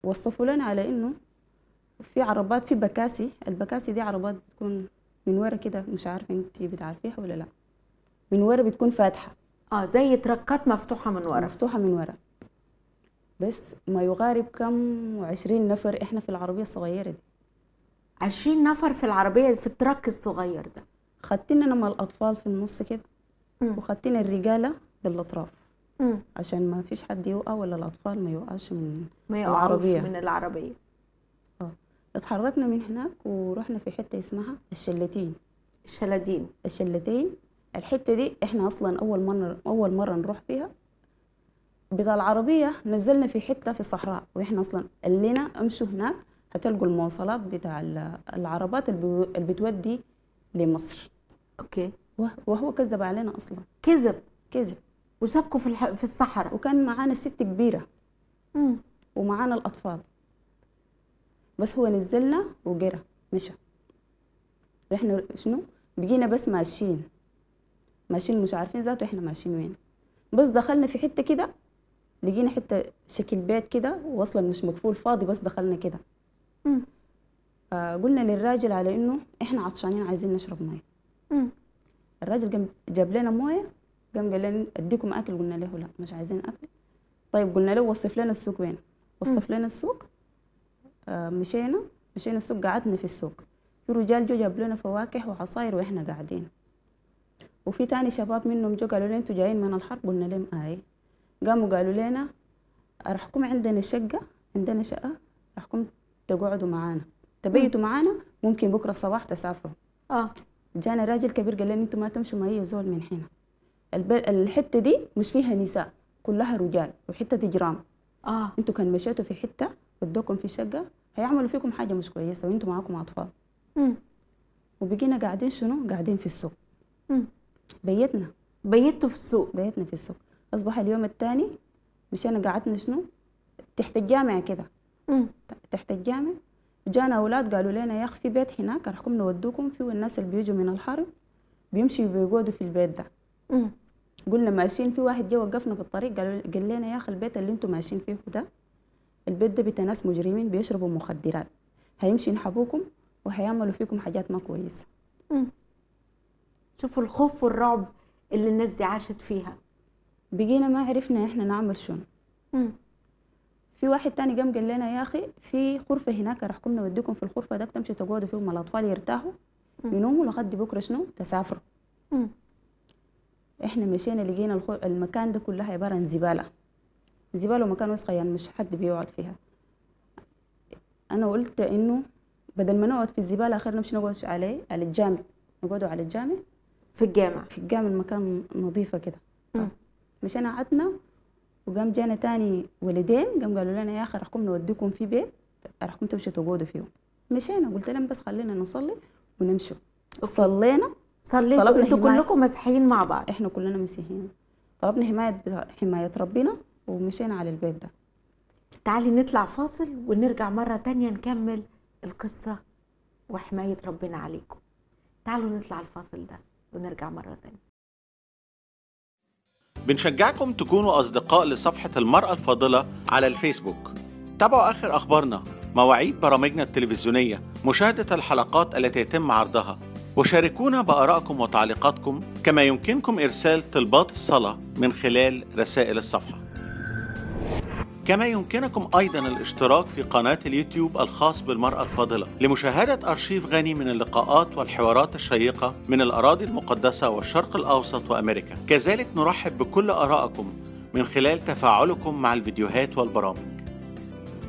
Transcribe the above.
وصفوا لنا على انه في عربات في بكاسي البكاسي دي عربات بتكون من ورا كده مش عارفه انت بتعرفيها ولا لا من ورا بتكون فاتحه اه زي تركات مفتوحه من ورا مفتوحه من ورا بس ما يقارب كم وعشرين نفر احنا في العربيه الصغيره دي 20 نفر في العربيه في الترك الصغير ده خدتنا انا مع الاطفال في النص كده مم. وخدتنا الرجاله بالاطراف مم. عشان ما فيش حد يوقع ولا الاطفال ما يوقعش من ما يقعوش العربية. من العربيه اه اتحركنا من هناك ورحنا في حته اسمها الشلتين الشلادين الشلتين الحته دي احنا اصلا اول مره اول مره نروح فيها بتاع العربيه نزلنا في حته في الصحراء واحنا اصلا قال لنا امشوا هناك هتلقوا المواصلات بتاع ال- العربات اللي بي- اللي بتودي لمصر اوكي وه- وهو كذب علينا اصلا كذب كذب وسابكم في الح... في الصحراء وكان معانا ست كبيره مم. ومعانا الاطفال بس هو نزلنا وجرى مشى واحنا شنو بقينا بس ماشيين ماشيين مش عارفين ذاته احنا ماشيين وين بس دخلنا في حته كده لقينا حته شكل بيت كده واصلا مش مقفول فاضي بس دخلنا كده مم. آه قلنا للراجل على انه احنا عطشانين عايزين نشرب ميه مم. الراجل قام جاب لنا مويه قام قال لنا اديكم اكل قلنا له لا مش عايزين اكل طيب قلنا له وصف لنا السوق وين وصف لنا السوق آه مشينا مشينا السوق قعدنا في السوق في رجال جو جاب لنا فواكه وعصاير واحنا قاعدين وفي تاني شباب منهم جو قالوا لنا انتوا جايين من الحرب قلنا لهم اي قاموا قالوا لنا رحكم عندنا شقه عندنا شقه رحكم تقعدوا معانا تبيتوا معانا ممكن بكره الصباح تسافروا اه جانا راجل كبير قال لنا انتوا ما تمشوا ما هي زول من هنا الب... الحته دي مش فيها نساء كلها رجال وحته جرام اه انتوا كان مشيتوا في حته ودوكم في شقه هيعملوا فيكم حاجه مش كويسه وانتوا معاكم اطفال مم. وبقينا قاعدين شنو قاعدين في السوق مم. بيتنا بيتوا في السوق بيتنا في السوق اصبح اليوم الثاني مشينا قعدنا شنو تحت الجامع كده مم. تحت الجامع جانا اولاد قالوا لنا يا اخي في بيت هناك رحكم نودوكم فيه الناس اللي بيجوا من الحرب بيمشوا بيقعدوا في البيت ده مم. قلنا ماشيين في واحد جه وقفنا في الطريق قال قال لنا يا اخي البيت اللي انتم ماشيين فيه ده البيت ده بتاع ناس مجرمين بيشربوا مخدرات هيمشي ينحبوكم وهيعملوا فيكم حاجات ما كويسه مم. شوفوا الخوف والرعب اللي الناس دي عاشت فيها بقينا ما عرفنا احنا نعمل شنو مم. في واحد تاني قام قال لنا يا اخي في غرفه هناك رحكم نوديكم في الغرفه ده تمشي تقعدوا فيهم الاطفال يرتاحوا ينوموا لغد بكره شنو تسافروا مم. احنا مشينا لقينا الخو... المكان ده كلها عباره عن زباله زباله ومكان وسخ يعني مش حد بيقعد فيها انا قلت انه بدل ما نقعد في الزباله اخر نمشي نقعد عليه على الجامع نقعدوا على الجامع في الجامع في الجامع المكان نظيفه كده مم. مشينا قعدنا وقام جانا تاني ولدين قام قالوا لنا يا اخي رحكم نوديكم في بيت رحكم تمشوا تقعدوا فيه مشينا قلت لهم بس خلينا نصلي ونمشوا صلينا صليتوا طلبنا انتوا حماية. كلكم مسيحيين مع بعض احنا كلنا مسيحيين طلبنا حماية حماية ربنا ومشينا على البيت ده تعالي نطلع فاصل ونرجع مرة تانية نكمل القصة وحماية ربنا عليكم تعالوا نطلع الفاصل ده ونرجع مرة تانية بنشجعكم تكونوا أصدقاء لصفحة المرأة الفاضلة على الفيسبوك تابعوا آخر أخبارنا مواعيد برامجنا التلفزيونية مشاهدة الحلقات التي يتم عرضها وشاركونا بآرائكم وتعليقاتكم كما يمكنكم إرسال طلبات الصلاة من خلال رسائل الصفحة كما يمكنكم أيضا الاشتراك في قناة اليوتيوب الخاص بالمرأة الفاضلة لمشاهدة أرشيف غني من اللقاءات والحوارات الشيقة من الأراضي المقدسة والشرق الأوسط وأمريكا كذلك نرحب بكل آرائكم من خلال تفاعلكم مع الفيديوهات والبرامج